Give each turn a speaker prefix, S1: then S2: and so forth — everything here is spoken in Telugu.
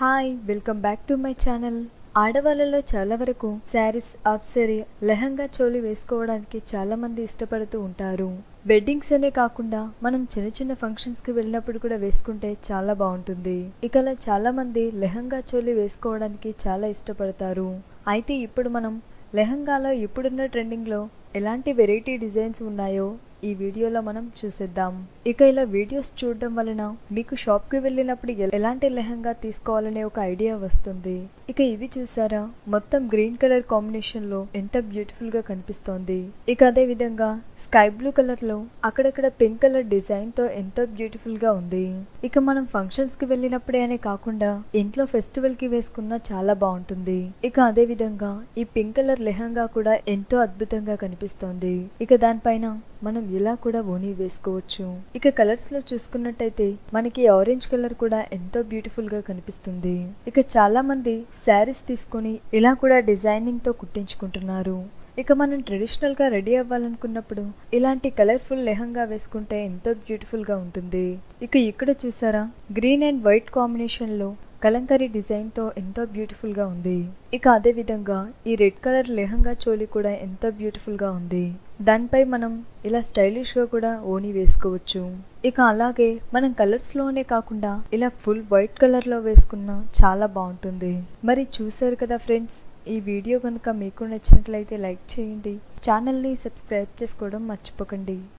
S1: hi welcome back to my channel ఆడవాళ్ళలో చాలా వరకు శారీస్ అప్సరీ లెహంగా చోలి వేసుకోవడానికి చాలా మంది ఇష్టపడుతూ ఉంటారు వెడ్డింగ్స్ అనే కాకుండా మనం చిన్న చిన్న ఫంక్షన్స్ కి వెళ్ళినప్పుడు కూడా వేసుకుంటే చాలా బాగుంటుంది ఇకలా చాలా మంది లెహంగా చోలి వేసుకోవడానికి చాలా ఇష్టపడతారు అయితే ఇప్పుడు మనం లెహంగాలో ఇప్పుడున్న ట్రెండింగ్ లో ఎలాంటి వెరైటీ డిజైన్స్ ఉన్నాయో ఈ వీడియోలో మనం చూసేద్దాం ఇక ఇలా వీడియోస్ చూడడం వలన మీకు షాప్ కి వెళ్ళినప్పుడు ఎ- ఎలాంటి లెహంగా తీసుకోవాలనే ఒక ఐడియా వస్తుంది ఇక ఇది చూసారా మొత్తం గ్రీన్ కలర్ కాంబినేషన్ లో ఎంత బ్యూటిఫుల్ గా కనిపిస్తోంది ఇక అదే విధంగా స్కై బ్లూ కలర్ లో అక్కడక్కడ పింక్ కలర్ డిజైన్ తో ఎంతో బ్యూటిఫుల్ గా ఉంది ఇక మనం ఫంక్షన్స్ కి వెళ్ళినప్పుడే అనే కాకుండా ఇంట్లో ఫెస్టివల్ కి వేసుకున్నా చాలా బాగుంటుంది ఇక అదే విధంగా ఈ పింక్ కలర్ లెహంగా కూడా ఎంతో అద్భుతంగా కనిపిస్తోంది ఇక దానిపైన మనం ఇలా కూడా ఓనీ వేసుకోవచ్చు ఇక కలర్స్ లో చూసుకున్నట్టయితే మనకి ఆరెంజ్ కలర్ కూడా ఎంతో బ్యూటిఫుల్ గా కనిపిస్తుంది ఇక చాలా మంది శారీస్ తీసుకొని ఇలా కూడా డిజైనింగ్ తో కుట్టించుకుంటున్నారు ఇక మనం ట్రెడిషనల్ గా రెడీ అవ్వాలనుకున్నప్పుడు ఇలాంటి కలర్ఫుల్ లెహంగా వేసుకుంటే ఎంతో బ్యూటిఫుల్ గా ఉంటుంది ఇక ఇక్కడ చూసారా గ్రీన్ అండ్ వైట్ కాంబినేషన్ లో కలంకరీ డిజైన్ తో ఎంతో బ్యూటిఫుల్ గా ఉంది ఇక అదే విధంగా ఈ రెడ్ కలర్ లెహంగా చోలి కూడా ఎంతో బ్యూటిఫుల్ గా ఉంది దానిపై మనం ఇలా స్టైలిష్ గా కూడా ఓని వేసుకోవచ్చు ఇక అలాగే మనం కలర్స్ లోనే కాకుండా ఇలా ఫుల్ వైట్ కలర్ లో వేసుకున్నా చాలా బాగుంటుంది మరి చూసారు కదా ఫ్రెండ్స్ ఈ వీడియో కనుక మీకు నచ్చినట్లయితే లైక్ చేయండి ఛానల్ని సబ్స్క్రైబ్ చేసుకోవడం మర్చిపోకండి